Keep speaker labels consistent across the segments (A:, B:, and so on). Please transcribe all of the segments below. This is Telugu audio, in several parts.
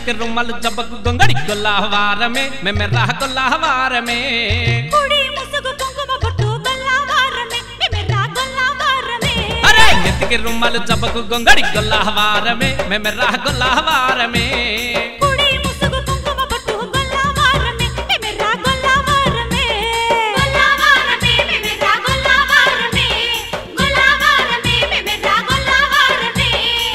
A: నెత్తికి రుమ్మలు జబ్బకు గొంగడి గొల్లవారమే మెమెర్రా గొల్లవారమే
B: కుడి ముసుగు కుంకుమ బొట్టు గొల్లవారమే మెమెర్రా గొల్లవారమే
A: అరే నెత్తికి రుమ్మలు జబ్బకు గొంగడి గొల్లవారమే మెమెర్రా గొల్లవారమే
B: కుడి ముసుగు కుంకుమ బొట్టు గొల్లవారమే మెమెర్రా గొల్లవారమే గొల్లవారమే మెమెర్రా గొల్లవారమే గొల్లవారమే మెమెర్రా గొల్లవారమే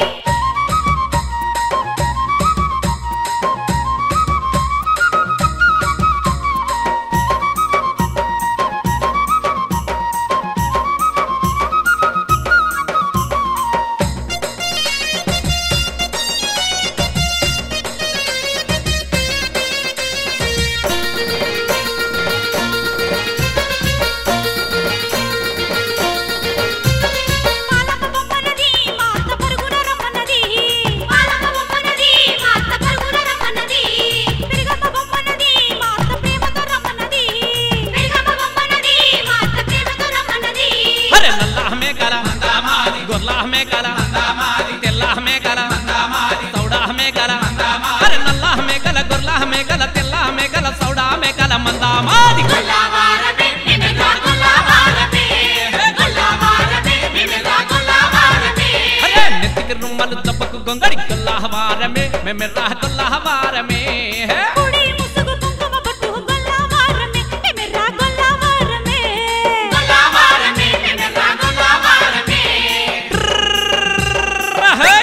B: పాలక బొమ్మనది మాత పరుగున రమ్మన్నది పాలక బొమ్మనది మాత పరుగున రమ్మన్నది పెరిగమ్మ బొమ్మనది మాత ప్రేమతో రమ్మన్నది పెరిగమ్మ బొమ్మనది మాత ప్రేమతో రమ్మన్నది
A: అరే నల్లాహమే కల గొర్లాహమే కల తెల్లాహమే కల సౌడాహమే కల అరే నల్లాహమే కల గొర్లాహమే కల తెల్లాహమే కల సౌడాహమే కల మందామాది
B: గొల్లవారమే మెమెర్రా గొల్లవారమే గొల్లవారమే మెమెర్రా గొల్లవారమే
A: అరే నెత్తికి రుమ్మలు జబ్బకు గొంగడి గొల్లవారమే మెమెర్రా గొల్లవారమే
B: కుడి ముసుగు కుంకుమ బొట్టు గొల్లవారమే మెమెర్రా గొల్లవారమే గొల్లవారమే మెమెర్రా గొల్లవారమే
A: రహై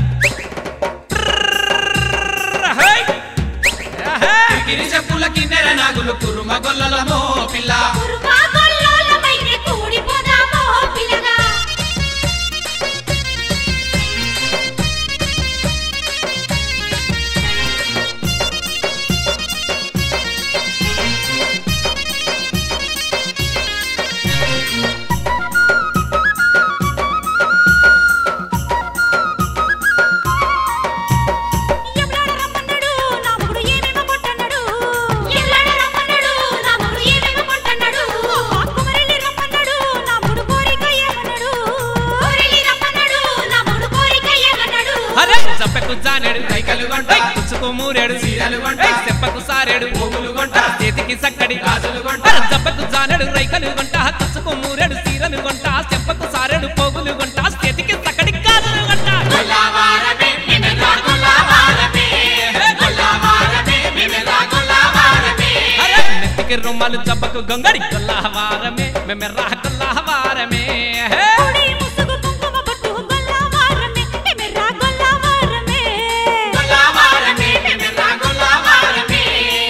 A: రహై రహై
C: గిరి చెప్పుల కిన్నెర నాగులు కురుమ గొల్లలమో పిల్ల
B: కురుమా గొల్లోలమైతే కూడిపోదామో పిల్లగా ఎవ్వడ రమ్మన్నాడు నా మొగుడు ఏమేమో కొట్టన్నాడు ఎవ్వడ రమ్మన్నాడు నా మొగుడు ఏమేమో కొట్టన్నాడు కుమరెల్లి రమ్మన్నాడు నా మొగుడు కోరిక ఏమన్నాడు కోరెల్లి రమ్మన్నాడు నా మొగుడు కోరిక ఏమన్నాడు
A: అరే చంపెకు జానెడు
C: కైకలు గొంట
A: పుచ్చుకు మూరెడు
C: చీరలు గొంట
A: ఏయ్, చెప్పకు సారెడు
C: పోగులు గొంట
A: చేతికి సక్కడి
C: గాజులు గొంట
A: అరే జబ్బకు జానెడు రైకలు గొంట తుచ్చుకు మూరెడు సీరలు గొంట చెప్పకు సారెడు పోగులు గొంట చేతికి సక్కడి గాజులు గొంట
B: గొల్లవారమే మెమెర్రా గొల్లవారమే గొల్లవారమే మెమెర్రా గొల్లవారమే
A: అరే నెత్తికి రుమ్మలు జబ్బకు గొంగడి గొల్లవారమే మెమెర్రా గొల్లవారమే హే
B: కుడి ముసుగు కుంకుమ బొట్టు గొల్లవారమే మెమెర్రా గొల్లవారమే గొల్లవారమే మెమెర్రా గొల్లవారమే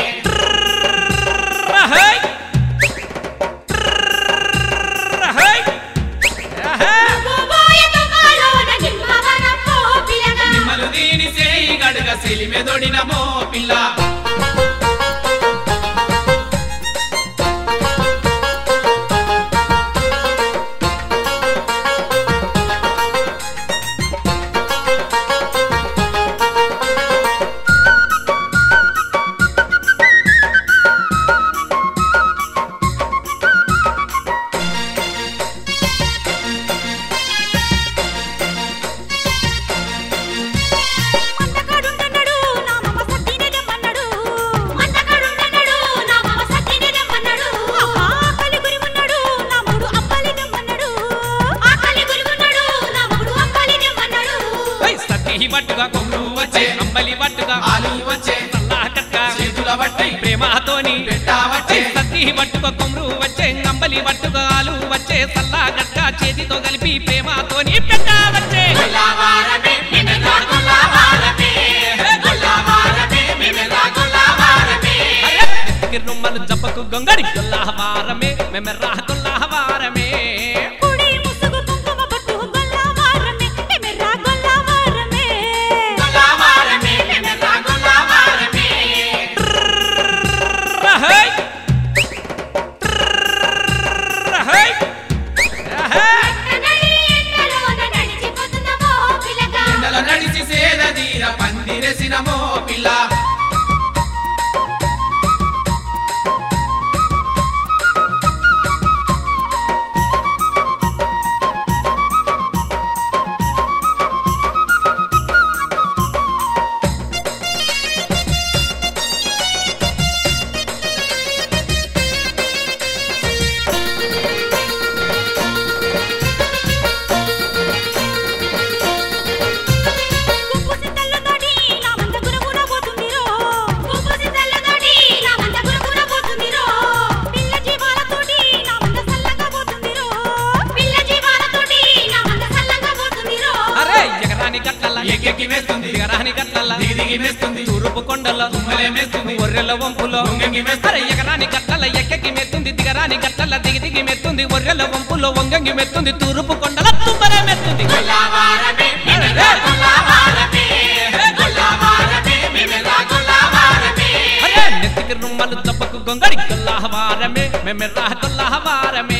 A: రహై రహై రహై
B: గోబోయ దుకాలోన నిమ్మవరమో పిల్లగా
C: నిమ్మలు దీని సేయి గడుగ సెలిమెదొడినమో పిల్ల
B: మందకాడుండన్నాడు నా మమ సత్తినే రమ్మన్నాడు మందకాడుండన్నాడు నా మమ సత్తినే రమ్మన్నాడు ఆకలి గురి ఉన్నాడు నా మూడు అప్పాలి రమ్మన్నాడు ఆకలి గురి ఉన్నాడు నా మూడు అప్పాలి రమ్మన్నాడు
A: ఏయ్, సత్తి పట్టుగా కొమ్ము వచ్చే అంబలి పట్టుగా
C: ఆలు వచ్చే
A: సల్లాహ కట్ట
C: చేతుల బట్టి
A: ప్రేమతోని
C: పెట్టా వచ్చే
A: సత్తి పట్టుక కొమ్రు వచ్చే అంబలి పట్టుగా ఆలు వచ్చే సల్లా గట్ట చేతితో కలిపి ప్రేమతోని పెట్ట వచ్చే
B: గొల్లవారమే మెమెర్రా గొల్లవారమే గొల్లవారమే మెమెర్రా గొల్లవారమే
A: అరే, నెత్తికి రుమ్మలు జబ్బకు గొంగడి గొల్లవారమే మెమెర్రా గొల్లవారమే
B: కుడి ముసుగు కుంకుమ బొట్టు గొల్లవారమే మెమెర్రా గొల్లవారమే గొల్లవారమే మెమెర్రా గొల్లవారమే
A: రహై రహై రహై
B: నడి ఎండలోన నడిచిపోతున్నామో పిల్లగా
C: ఎండల నడిచి సేద తీర పందిరెసినమో పిల్ల ఎక్కెక్కి వేస్తుంది
A: దిగరాని గట్లల్ల
C: దిగి దిగి వేస్తుంది
A: తూరుపు కొండల్లో
C: తుమ్మలే మేస్తుంది
A: ఒర్రెల వంపులో
C: వంగంగి వేస్తుంది
A: అరే ఎగరాని గట్లల ఎక్కకి మెత్తుంది దిగరాని గట్లల దిగి దిగి మెత్తుంది ఒర్రెల వంపులో వంగంగి మెత్తుంది తూరుపు కొండల తుమ్మరే మెత్తుంది
C: గొల్లవారమే మేమెల్లా గొల్లవారమే గొల్లవారమే మేమెల్లా గొల్లవారమే
A: అరే నెత్తికి రుమ్మలు దెబ్బకు గొంగడి గొల్లహవారమే మెమెర్రా గొల్లహవారమే